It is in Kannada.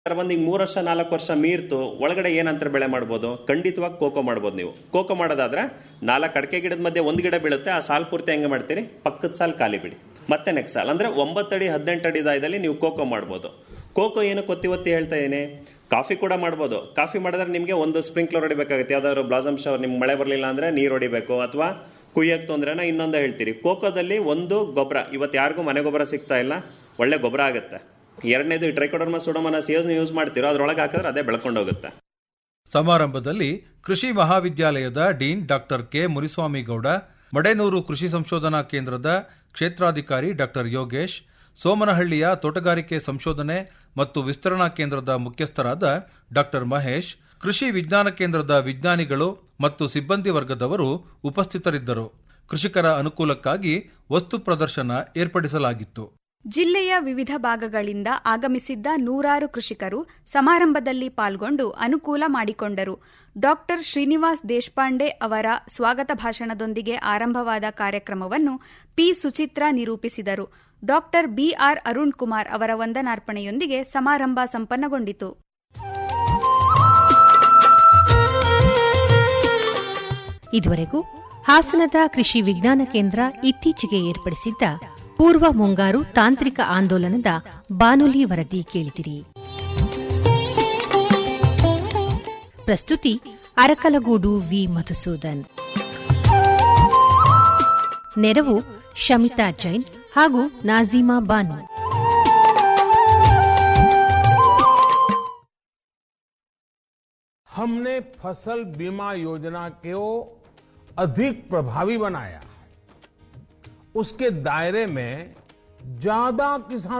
ಬಂದು ಈಗ ಮೂರು ವರ್ಷ ನಾಲ್ಕು ವರ್ಷ ಮೀರ್ತು ಒಳಗಡೆ ಏನಂತರ ಬೆಳೆ ಮಾಡ್ಬೋದು ಖಂಡಿತವಾಗಿ ಕೋಕೋ ಮಾಡ್ಬೋದು ನೀವು ಕೋಕೋ ಮಾಡೋದಾದ್ರೆ ನಾಲ್ಕು ಅಡಕೆ ಗಿಡದ ಮಧ್ಯೆ ಒಂದು ಗಿಡ ಬೀಳುತ್ತೆ ಆ ಸಾಲ್ ಪೂರ್ತಿ ಹೆಂಗೆ ಮಾಡ್ತೀರಿ ಪಕ್ಕದ ಸಾಲ್ ಖಾಲಿ ಬಿಡಿ ಮತ್ತೆ ನೆಕ್ಸ್ಟ್ ಸಾಲ್ ಅಂದ್ರೆ ಒಂಬತ್ತು ಅಡಿ ಹದಿನೆಂಟು ಅಡಿ ದಾಯದಲ್ಲಿ ನೀವು ಕೋಕೋ ಮಾಡ್ಬೋದು ಕೋಕೋ ಏನು ಕೊತ್ತಿ ಒತ್ತಿ ಹೇಳ್ತಾ ಇದೀನಿ ಕಾಫಿ ಕೂಡ ಮಾಡ್ಬೋದು ಕಾಫಿ ಮಾಡಿದ್ರೆ ನಿಮಗೆ ಒಂದು ಸ್ಪ್ರಿಂಕ್ಲರ್ ಹೊಡಿಬೇಕಾಗುತ್ತೆ ಯಾವ್ದಾದ್ರು ಬ್ಲಾಸಮ್ ಶವರ್ ನಿಮ್ಗೆ ಮಳೆ ಬರಲಿಲ್ಲ ಅಂದ್ರೆ ನೀರು ಹೊಡಿಬೇಕು ಅಥವಾ ಕುಯ್ಯಕ್ಕೆ ತೊಂದ್ರೆನ ಇನ್ನೊಂದು ಹೇಳ್ತೀರಿ ಕೋಕೋದಲ್ಲಿ ಒಂದು ಗೊಬ್ಬರ ಇವತ್ತು ಯಾರಿಗೂ ಮನೆ ಗೊಬ್ಬರ ಸಿಗ್ತಾ ಇಲ್ಲ ಒಳ್ಳೆ ಗೊಬ್ಬರ ಆಗುತ್ತೆ ಎರಡನೇದು ಈ ಟ್ರೈಕೋಡರ್ಮ ಸುಡಮನ ಸಿಯೋಸ್ ಯೂಸ್ ಮಾಡ್ತೀರೋ ಅದ್ರೊಳಗೆ ಹಾಕಿದ್ರೆ ಅದೇ ಬೆಳ್ಕೊಂಡು ಹೋಗುತ್ತೆ ಸಮಾರಂಭದಲ್ಲಿ ಕೃಷಿ ಮಹಾವಿದ್ಯಾಲಯದ dean doctor K Muniswamygowda Madenur ಕೃಷಿ ಸಂಶೋಧನಾ ಕೇಂದ್ರದ ಕ್ಷೇತ್ರಾಧಿಕಾರಿ ಡಾಕ್ಟರ್ ಯೋಗೇಶ್ ಸೋಮನಹಳ್ಳಿಯ ತೋಟಗಾರಿಕೆ ಸಂಶೋಧನೆ ಮತ್ತು ವಿಸ್ತರಣಾ ಕೇಂದ್ರದ ಮುಖ್ಯಸ್ಥರಾದ ಡಾಕ್ಟರ್ ಮಹೇಶ್ ಕೃಷಿ ವಿಜ್ಞಾನ ಕೇಂದ್ರದ ವಿಜ್ಞಾನಿಗಳು ಮತ್ತು ಸಿಬ್ಬಂದಿ ವರ್ಗದವರು ಉಪಸ್ಥಿತರಿದ್ದರು ಕೃಷಿಕರ ಅನುಕೂಲಕ್ಕಾಗಿ ವಸ್ತು ಪ್ರದರ್ಶನ ಏರ್ಪಡಿಸಲಾಗಿತ್ತು ಜಿಲ್ಲೆಯ ವಿವಿಧ ಭಾಗಗಳಿಂದ ಆಗಮಿಸಿದ್ದ ನೂರಾರು ಕೃಷಿಕರು ಸಮಾರಂಭದಲ್ಲಿ ಪಾಲ್ಗೊಂಡು ಅನುಕೂಲ ಮಾಡಿಕೊಂಡರು ಡಾಕ್ಟರ್ ಶ್ರೀನಿವಾಸ್ ದೇಶಪಾಂಡೆ ಅವರ ಸ್ವಾಗತ ಭಾಷಣದೊಂದಿಗೆ ಆರಂಭವಾದ ಕಾರ್ಯಕ್ರಮವನ್ನು ಪಿ ಸುಚಿತ್ರಾ ನಿರೂಪಿಸಿದರು ಡಾಕ್ಟರ್ ಬಿಆರ್ ಅರುಣ್ ಕುಮಾರ್ ಅವರ ವಂದನಾರ್ಪಣೆಯೊಂದಿಗೆ ಸಮಾರಂಭ ಸಂಪನ್ನಗೊಂಡಿತು ಇದುವರೆಗೂ ಹಾಸನದ ಕೃಷಿ ವಿಜ್ಞಾನ ಕೇಂದ್ರ ಇತ್ತೀಚೆಗೆ ಏರ್ಪಡಿಸಿದ್ದ ಪೂರ್ವ ಮುಂಗಾರು ತಾಂತ್ರಿಕ ಆಂದೋಲನದ ಬಾನುಲಿ ವರದಿ ಕೇಳಿದಿರಿ ಪ್ರಸ್ತುತಿ ಅರಕಲಗೂಡು ವಿ ಮಧುಸೂದನ್ ನೆರವು ಶಮಿತಾ ಜೈನ್ ಹಾಗೂ ನಾಜೀಮಾ ಬಾನು हमने फसल बीमा योजना को अधिक प्रभावी बनाया उसके दायरे में ज्यादा किसान